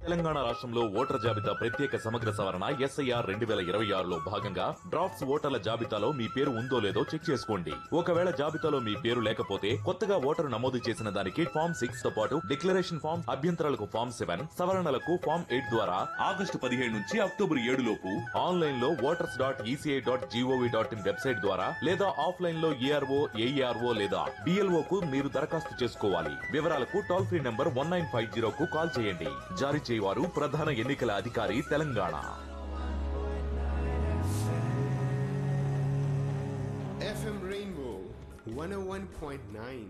తెలంగాణ రాష్ట్రంలో ఓటర్ జాబితా ప్రత్యేక సమగ్ర సవరణ ఎస్ఐఆర్ రెండు వేల ఇరవై ఆరులో భాగంగా డ్రాఫ్ట్స్ ఓటర్ల జాబితాలో మీ పేరు ఉందో లేదో చెక్ చేసుకోండి ఒకవేళ జాబితాలో మీ పేరు లేకపోతే కొత్తగా ఓటరు నమోదు చేసిన దానికి ఫామ్ సిక్స్ తో పాటు డిక్లరేషన్ ఫామ్ అభ్యంతరాలకు ఫామ్ సెవెన్ సవరణలకు ఫామ్ ఎయిట్ ద్వారా ఆగస్టు పదిహేడు నుంచి అక్టోబర్ ఏడు లోపు ఆన్లైన్ లో voters dot ECI dot GOV dot in website ద్వారా లేదా ఆఫ్లైన్ లో ఏఆర్ఓ ఏఈఆర్ఓ లేదా బిఎల్ఓ కు మీరు దరఖాస్తు చేసుకోవాలి వివరాలకు toll free number one nine five zero కు కాల్ చేయండి జారీ చేయవారు ప్రధాన ఎన్నికల అధికారి Telangana FM Rainbow 101.9.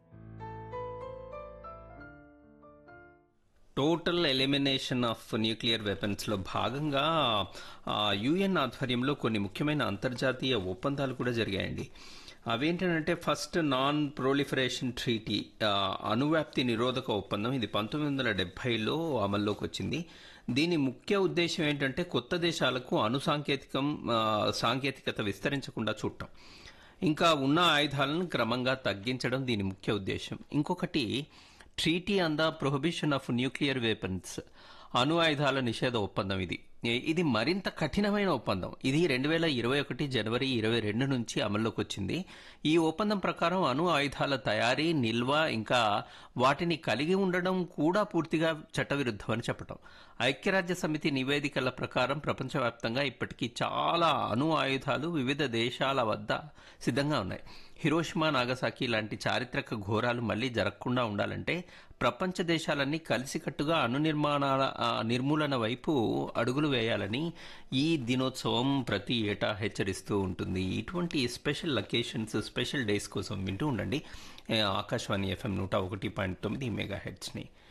Total elimination of nuclear వెపన్స్లో భాగంగా యుఎన్ ఆధ్వర్యంలో కొన్ని ముఖ్యమైన అంతర్జాతీయ ఒప్పందాలు కూడా జరిగాయండి అవేంటంటే ఫస్ట్ నాన్ ప్రొలిఫరేషన్ ట్రీటీ అణువ్యాప్తి నిరోధక ఒప్పందం ఇది పంతొమ్మిది వందల డెబ్బైలో అమల్లోకి వచ్చింది దీని ముఖ్య ఉద్దేశం ఏంటంటే కొత్త దేశాలకు అణు సాంకేతికం ఆ, సాంకేతికత విస్తరించకుండా చూడటం ఇంకా ఉన్న ఆయుధాలను క్రమంగా తగ్గించడం దీని ముఖ్య ఉద్దేశం ఇంకొకటి treaty on the prohibition of nuclear weapons అణు ఆయుధాల నిషేధ ఒప్పందం ఇది ఏ- ఇది మరింత కఠినమైన ఒప్పందం ఇది రెండు వేల ఇరవై ఒకటి జనవరి ఇరవై రెండు నుంచి అమల్లోకి వచ్చింది ఈ ఒప్పందం ప్రకారం అణు ఆయుధాల తయారీ నిల్వ ఇంకా వాటిని కలిగి ఉండడం కూడా పూర్తిగా చట్టవిరుద్ధమని చెప్పటం ఐక్యరాజ్య సమితి నివేదికల ప్రకారం ప్రపంచవ్యాప్తంగా ఇప్పటికీ చాలా అణు ఆయుధాలు వివిధ దేశాల వద్ద సిద్ధంగా ఉన్నాయి హిరోషిమా నాగసాకి లాంటి చారిత్రక ఘోరాలు మళ్లీ జరగకుండా ఉండాలంటే ప్రపంచ దేశాలన్నీ కలిసికట్టుగా అణు నిర్మాణాల ఆ, నిర్మూలన వైపు అడుగులు వేయాలని ఈ దినోత్సవం ప్రతి ఏటా హెచ్చరిస్తూ ఉంటుంది ఇటువంటి స్పెషల్ లొకేషన్స్ స్పెషల్ డేస్ కోసం వింటూ ఉండండి ఏ, ఆకాశవాణి ఎఫ్ఎం నూట ఒకటి పాయింట్ తొమ్మిది మెగా హెడ్స్ని